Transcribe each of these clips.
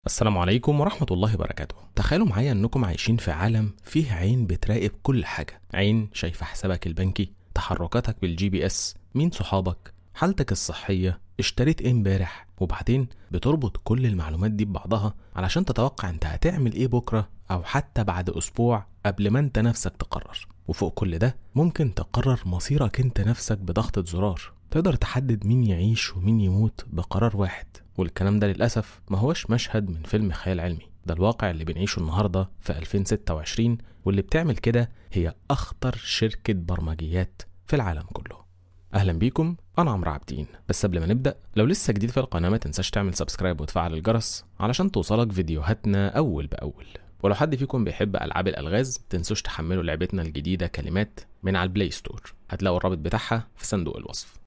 السلام عليكم ورحمة الله وبركاته تخيلوا معايا انكم عايشين في عالم فيه عين بتراقب كل حاجة عين شايفة حسابك البنكي تحركاتك بالجي بي اس مين صحابك حالتك الصحية اشتريت ايه امبارح وبعدين بتربط كل المعلومات دي ببعضها علشان تتوقع انت هتعمل ايه بكرة او حتى بعد اسبوع قبل ما انت نفسك تقرر وفوق كل ده ممكن تقرر مصيرك انت نفسك بضغطة زرار تقدر تحدد مين يعيش ومين يموت بقرار واحد والكلام ده للأسف ما هوش مشهد من فيلم خيال علمي ده الواقع اللي بنعيشه النهاردة في 2026 واللي بتعمل كده هي أخطر شركة برمجيات في العالم كله أهلا بيكم أنا عمرو عابدين بس قبل ما نبدأ لو لسه جديد في القناة ما تنساش تعمل سبسكرايب وتفعل الجرس علشان توصلك فيديوهاتنا أول بأول ولو حد فيكم بيحب ألعاب الألغاز تنسوش تحملوا لعبتنا الجديدة كلمات من على البلاي ستور هتلاقوا الرابط بتاعها في صندوق الوصف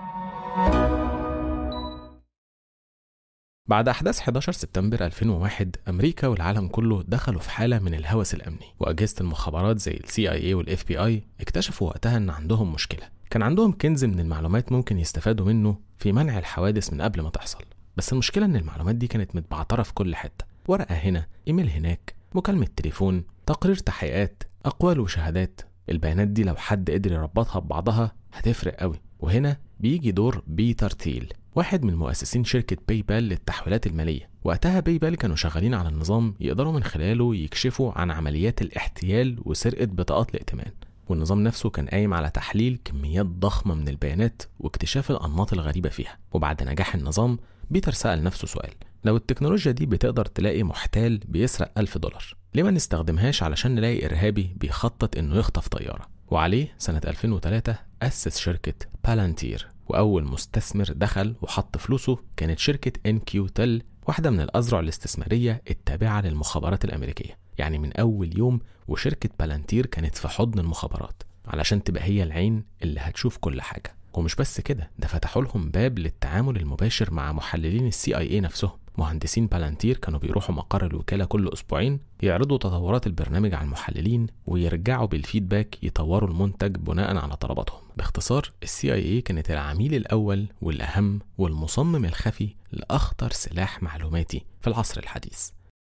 بعد أحداث 11 سبتمبر 2001 أمريكا والعالم كله دخلوا في حالة من الهوس الأمني وأجهزة المخابرات زي ال CIA وال FBI اكتشفوا وقتها إن عندهم مشكلة كان عندهم كنز من المعلومات ممكن يستفادوا منه في منع الحوادث من قبل ما تحصل بس المشكلة إن المعلومات دي كانت متبعترة في كل حتة ورقة هنا إيميل هناك مكالمة تليفون تقرير تحقيقات أقوال وشهادات البيانات دي لو حد قدر يربطها ببعضها هتفرق قوي وهنا بيجي دور بيتر تيل واحد من مؤسسين شركة باي بال للتحويلات المالية وقتها باي بال كانوا شغالين على النظام يقدروا من خلاله يكشفوا عن عمليات الاحتيال وسرقة بطاقات الائتمان والنظام نفسه كان قايم على تحليل كميات ضخمة من البيانات واكتشاف الأنماط الغريبة فيها وبعد نجاح النظام بيتر سأل نفسه سؤال لو التكنولوجيا دي بتقدر تلاقي محتال بيسرق ألف دولار ليه ما نستخدمهاش علشان نلاقي إرهابي بيخطط إنه يخطف طيارة وعليه سنة 2003 أسس شركة بالانتير وأول مستثمر دخل وحط فلوسه كانت شركة ان كيو تل واحدة من الأذرع الاستثمارية التابعة للمخابرات الأمريكية يعني من أول يوم وشركة بالانتير كانت في حضن المخابرات علشان تبقى هي العين اللي هتشوف كل حاجة ومش بس كده ده فتحوا لهم باب للتعامل المباشر مع محللين السي اي اي نفسهم مهندسين بالانتير كانوا بيروحوا مقر الوكالة كل أسبوعين يعرضوا تطورات البرنامج على المحللين ويرجعوا بالفيدباك يطوروا المنتج بناء على طلباتهم باختصار السي اي اي كانت العميل الأول والأهم والمصمم الخفي لأخطر سلاح معلوماتي في العصر الحديث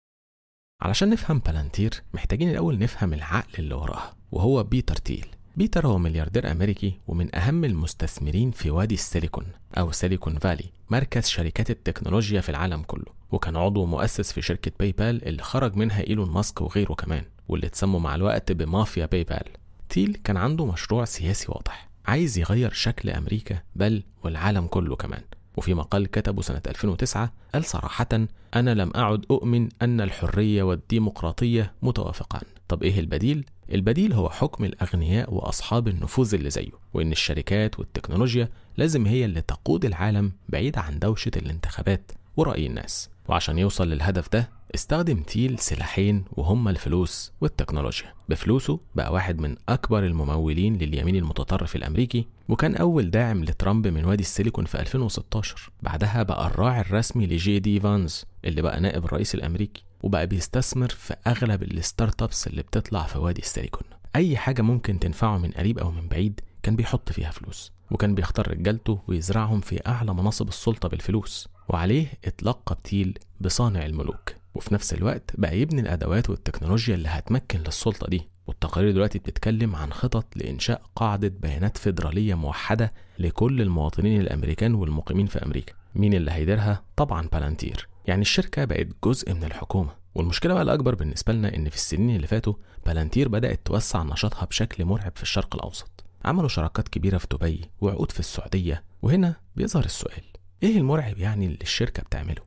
علشان نفهم بالانتير محتاجين الأول نفهم العقل اللي وراها وهو بيتر تيل بيتر هو ملياردير أمريكي ومن أهم المستثمرين في وادي السيليكون أو سيليكون فالي مركز شركات التكنولوجيا في العالم كله وكان عضو مؤسس في شركة باي بال اللي خرج منها إيلون ماسك وغيره كمان واللي اتسموا مع الوقت بمافيا باي بال تيل كان عنده مشروع سياسي واضح عايز يغير شكل أمريكا بل والعالم كله كمان وفي مقال كتبه سنة 2009 قال صراحة أنا لم أعد أؤمن أن الحرية والديمقراطية متوافقان طب إيه البديل؟ البديل هو حكم الأغنياء وأصحاب النفوذ اللي زيه وإن الشركات والتكنولوجيا لازم هي اللي تقود العالم بعيد عن دوشة الانتخابات ورأي الناس وعشان يوصل للهدف ده استخدم تيل سلاحين وهما الفلوس والتكنولوجيا بفلوسه بقى واحد من أكبر الممولين لليمين المتطرف الأمريكي وكان أول داعم لترامب من وادي السيليكون في 2016 بعدها بقى الراعي الرسمي لجي دي فانز اللي بقى نائب الرئيس الأمريكي وبقى بيستثمر في أغلب الستارت ابس اللي بتطلع في وادي السيليكون أي حاجة ممكن تنفعه من قريب أو من بعيد كان بيحط فيها فلوس وكان بيختار رجالته ويزرعهم في أعلى مناصب السلطة بالفلوس وعليه اتلقب تيل بصانع الملوك وفي نفس الوقت بقى يبني الأدوات والتكنولوجيا اللي هتمكن للسلطة دي والتقارير دلوقتي بتتكلم عن خطط لإنشاء قاعدة بيانات فيدرالية موحدة لكل المواطنين الأمريكان والمقيمين في أمريكا مين اللي هيديرها؟ طبعا بالانتير يعني الشركة بقت جزء من الحكومة والمشكلة بقى الأكبر بالنسبة لنا إن في السنين اللي فاتوا بالانتير بدأت توسع نشاطها بشكل مرعب في الشرق الأوسط عملوا شراكات كبيرة في دبي وعقود في السعودية وهنا بيظهر السؤال إيه المرعب يعني اللي الشركة بتعمله؟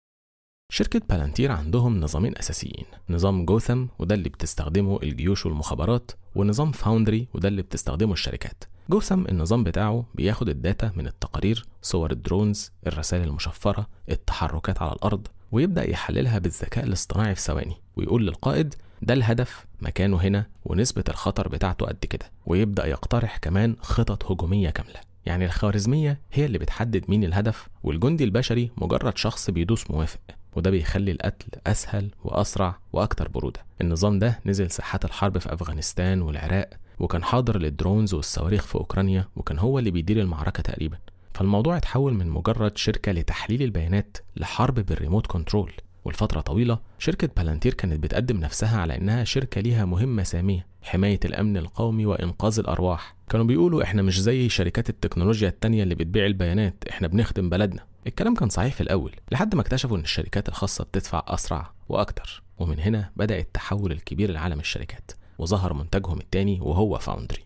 شركة بالانتير عندهم نظامين أساسيين نظام جوثم وده اللي بتستخدمه الجيوش والمخابرات ونظام فاوندري وده اللي بتستخدمه الشركات جوثم النظام بتاعه بياخد الداتا من التقارير صور الدرونز الرسائل المشفرة التحركات على الأرض ويبدأ يحللها بالذكاء الاصطناعي في ثواني ويقول للقائد ده الهدف مكانه هنا ونسبة الخطر بتاعته قد كده ويبدأ يقترح كمان خطط هجومية كاملة يعني الخوارزمية هي اللي بتحدد مين الهدف والجندي البشري مجرد شخص بيدوس موافق وده بيخلي القتل أسهل وأسرع وأكتر برودة النظام ده نزل ساحات الحرب في أفغانستان والعراق وكان حاضر للدرونز والصواريخ في أوكرانيا وكان هو اللي بيدير المعركة تقريبا فالموضوع اتحول من مجرد شركة لتحليل البيانات لحرب بالريموت كنترول ولفترة طويلة شركة بالانتير كانت بتقدم نفسها على إنها شركة ليها مهمة سامية حماية الأمن القومي وإنقاذ الأرواح كانوا بيقولوا إحنا مش زي شركات التكنولوجيا التانية اللي بتبيع البيانات إحنا بنخدم بلدنا الكلام كان صحيح في الأول لحد ما اكتشفوا إن الشركات الخاصة بتدفع أسرع وأكتر ومن هنا بدأ التحول الكبير لعالم الشركات وظهر منتجهم التاني وهو فاوندري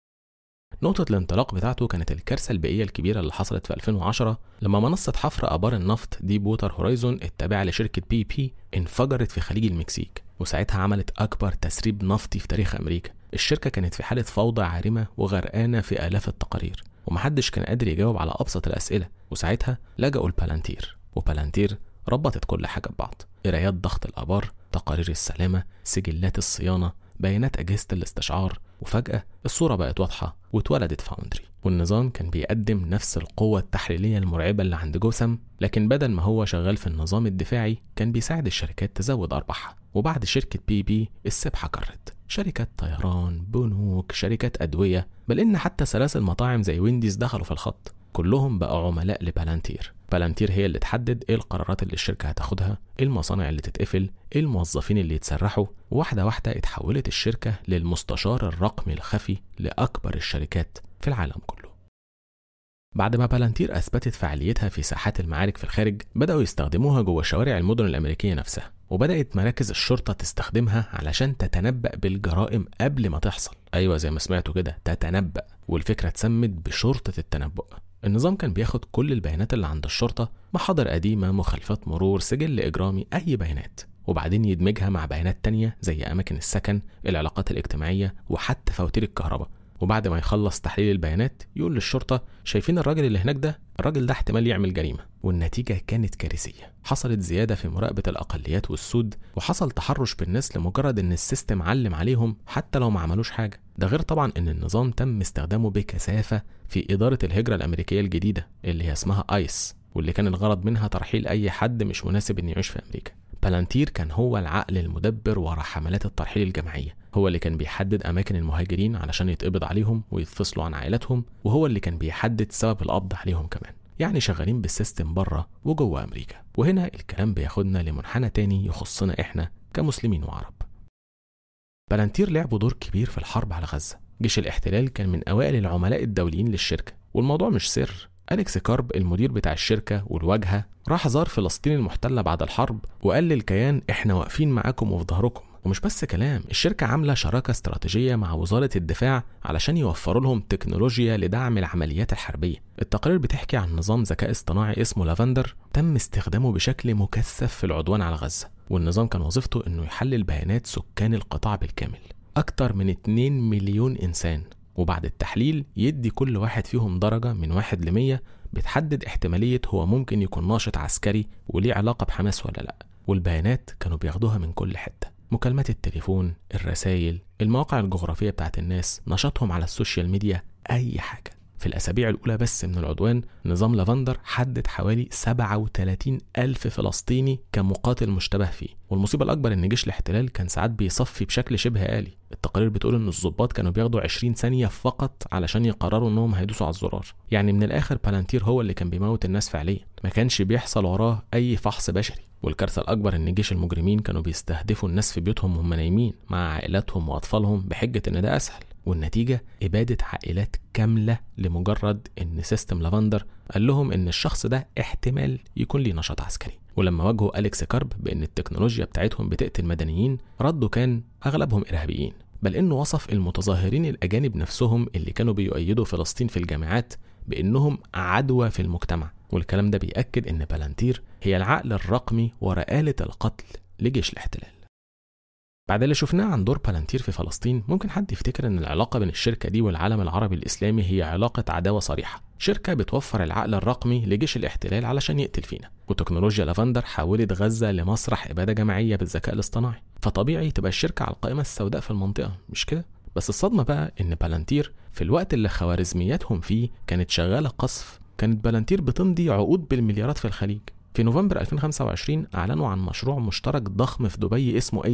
نقطة الانطلاق بتاعته كانت الكارثة البيئية الكبيرة اللي حصلت في 2010 لما منصة حفر آبار النفط ديب ووتر هورايزون التابعة لشركة بي بي انفجرت في خليج المكسيك وساعتها عملت أكبر تسريب نفطي في تاريخ أمريكا الشركة كانت في حالة فوضى عارمة وغرقانة في آلاف التقارير ومحدش كان قادر يجاوب على أبسط الأسئلة وساعتها لجأوا لبالانتير وبالانتير ربطت كل حاجة ببعض قرايات ضغط الآبار تقارير السلامة سجلات الصيانة بيانات أجهزة الاستشعار وفجأة الصورة بقت واضحة واتولدت فاوندري والنظام كان بيقدم نفس القوة التحليلية المرعبة اللي عند جوسم لكن بدل ما هو شغال في النظام الدفاعي كان بيساعد الشركات تزود أرباحها وبعد شركة بي بي السبحة كرت شركات طيران بنوك شركات أدوية بل إن حتى سلاسل مطاعم زي وينديز دخلوا في الخط كلهم بقوا عملاء لبالانتير بالانتير هي اللي تحدد ايه القرارات اللي الشركة هتاخدها ايه المصانع اللي تتقفل ايه الموظفين اللي يتسرحوا واحدة واحدة اتحولت الشركة للمستشار الرقمي الخفي لأكبر الشركات في العالم كله بعد ما بالانتير أثبتت فعاليتها في ساحات المعارك في الخارج بدأوا يستخدموها جوه شوارع المدن الأمريكية نفسها وبدأت مراكز الشرطة تستخدمها علشان تتنبأ بالجرائم قبل ما تحصل أيوة زي ما سمعتوا كده تتنبأ والفكرة اتسمت بشرطة التنبؤ النظام كان بياخد كل البيانات اللي عند الشرطة محاضر قديمة مخالفات مرور سجل إجرامي أي بيانات وبعدين يدمجها مع بيانات تانية زي أماكن السكن العلاقات الاجتماعية وحتى فواتير الكهرباء وبعد ما يخلص تحليل البيانات يقول للشرطة شايفين الراجل اللي هناك ده الراجل ده احتمال يعمل جريمة والنتيجة كانت كارثية حصلت زيادة في مراقبة الأقليات والسود وحصل تحرش بالناس لمجرد إن السيستم علم عليهم حتى لو ما عملوش حاجة ده غير طبعا إن النظام تم استخدامه بكثافة في إدارة الهجرة الأمريكية الجديدة اللي هي اسمها آيس واللي كان الغرض منها ترحيل أي حد مش مناسب إنه يعيش في أمريكا بالانتير كان هو العقل المدبر ورا حملات الترحيل الجماعية هو اللي كان بيحدد أماكن المهاجرين علشان يتقبض عليهم ويتفصلوا عن عائلاتهم وهو اللي كان بيحدد سبب القبض عليهم كمان يعني شغالين بالسيستم بره وجوه أمريكا وهنا الكلام بياخدنا لمنحنى تاني يخصنا إحنا كمسلمين وعرب بالانتير لعبوا دور كبير في الحرب على غزة جيش الاحتلال كان من أوائل العملاء الدوليين للشركة والموضوع مش سر أليكس كارب المدير بتاع الشركة والواجهة راح زار فلسطين المحتلة بعد الحرب وقال للكيان إحنا واقفين معاكم وفي ظهركم ومش بس كلام الشركة عاملة شراكة استراتيجية مع وزارة الدفاع علشان يوفروا لهم تكنولوجيا لدعم العمليات الحربية التقارير بتحكي عن نظام ذكاء اصطناعي اسمه لافندر تم استخدامه بشكل مكثف في العدوان على غزة والنظام كان وظيفته انه يحلل بيانات سكان القطاع بالكامل أكتر من 2 مليون إنسان وبعد التحليل يدي كل واحد فيهم درجة من واحد لمية بتحدد احتمالية هو ممكن يكون ناشط عسكري وليه علاقة بحماس ولا لأ والبيانات كانوا بياخدوها من كل حتة مكالمات التليفون الرسائل المواقع الجغرافية بتاعت الناس نشاطهم على السوشيال ميديا أي حاجة في الأسابيع الأولى بس من العدوان نظام لافندر حدد حوالي 37 ألف فلسطيني كمقاتل مشتبه فيه والمصيبة الأكبر إن جيش الاحتلال كان ساعات بيصفي بشكل شبه آلي التقارير بتقول إن الضباط كانوا بياخدوا 20 ثانية فقط علشان يقرروا إنهم هيدوسوا على الزرار يعني من الآخر بالانتير هو اللي كان بيموت الناس فعليا ما كانش بيحصل وراه أي فحص بشري والكارثة الأكبر إن جيش المجرمين كانوا بيستهدفوا الناس في بيوتهم وهم نايمين مع عائلاتهم وأطفالهم بحجة إن ده أسهل والنتيجة إبادة عائلات كاملة لمجرد إن سيستم لافندر قال لهم إن الشخص ده احتمال يكون ليه نشاط عسكري ولما واجهوا أليكس كارب بإن التكنولوجيا بتاعتهم بتقتل مدنيين رده كان أغلبهم إرهابيين بل إنه وصف المتظاهرين الأجانب نفسهم اللي كانوا بيؤيدوا فلسطين في الجامعات بإنهم عدوى في المجتمع والكلام ده بيأكد إن بالانتير هي العقل الرقمي وراء آلة القتل لجيش الاحتلال بعد اللي شفناه عن دور بالانتير في فلسطين ممكن حد يفتكر ان العلاقه بين الشركه دي والعالم العربي الاسلامي هي علاقه عداوه صريحه شركه بتوفر العقل الرقمي لجيش الاحتلال علشان يقتل فينا وتكنولوجيا لافندر حولت غزه لمسرح اباده جماعيه بالذكاء الاصطناعي فطبيعي تبقى الشركه على القائمه السوداء في المنطقه مش كده بس الصدمه بقى ان بالانتير في الوقت اللي خوارزمياتهم فيه كانت شغاله قصف كانت بالانتير بتمضي عقود بالمليارات في الخليج في نوفمبر 2025 أعلنوا عن مشروع مشترك ضخم في دبي اسمه أيثر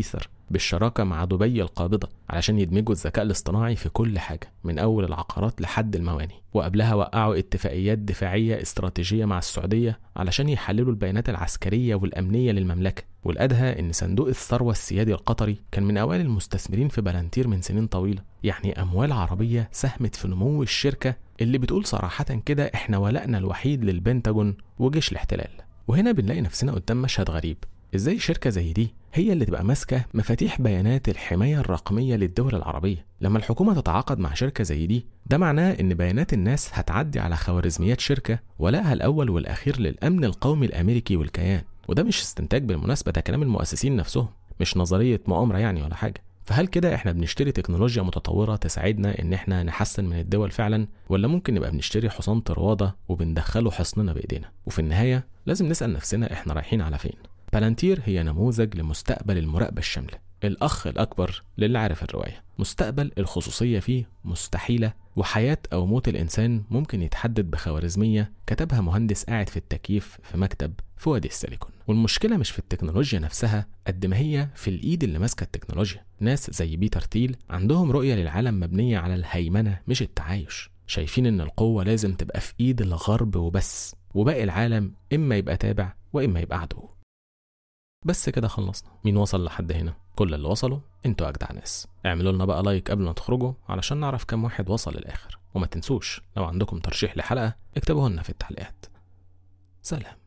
بالشراكة مع دبي القابضة علشان يدمجوا الذكاء الاصطناعي في كل حاجة من أول العقارات لحد المواني وقبلها وقعوا اتفاقيات دفاعية استراتيجية مع السعودية علشان يحللوا البيانات العسكرية والأمنية للمملكة والأدهى إن صندوق الثروة السيادي القطري كان من أوائل المستثمرين في بلانتير من سنين طويلة يعني أموال عربية ساهمت في نمو الشركة اللي بتقول صراحة كده إحنا ولائنا الوحيد للبنتاجون وجيش الاحتلال وهنا بنلاقي نفسنا قدام مشهد غريب ازاي شركة زي دي هي اللي تبقى ماسكة مفاتيح بيانات الحماية الرقمية للدول العربية لما الحكومة تتعاقد مع شركة زي دي ده معناه ان بيانات الناس هتعدي على خوارزميات شركة ولائها الاول والاخير للامن القومي الامريكي والكيان وده مش استنتاج بالمناسبة ده كلام المؤسسين نفسهم مش نظرية مؤامرة يعني ولا حاجة فهل كده احنا بنشتري تكنولوجيا متطورة تساعدنا ان احنا نحسن من الدول فعلا ولا ممكن نبقى بنشتري حصان طروادة وبندخله حصننا بايدينا وفي النهاية لازم نسأل نفسنا احنا رايحين على فين بالانتير هي نموذج لمستقبل المراقبة الشاملة الأخ الأكبر للي عارف الرواية مستقبل الخصوصية فيه مستحيلة وحياة أو موت الإنسان ممكن يتحدد بخوارزمية كتبها مهندس قاعد في التكييف في مكتب في وادي السيليكون والمشكلة مش في التكنولوجيا نفسها قد ما هي في الإيد اللي ماسكة التكنولوجيا ناس زي بيتر تيل عندهم رؤية للعالم مبنية على الهيمنة مش التعايش شايفين إن القوة لازم تبقى في إيد الغرب وبس وباقي العالم إما يبقى تابع وإما يبقى عدو بس كده خلصنا مين وصل لحد هنا كل اللي وصلوا انتوا اجدع ناس اعملوا لنا بقى لايك قبل ما تخرجوا علشان نعرف كم واحد وصل للاخر وما تنسوش لو عندكم ترشيح لحلقه اكتبوه لنا في التعليقات سلام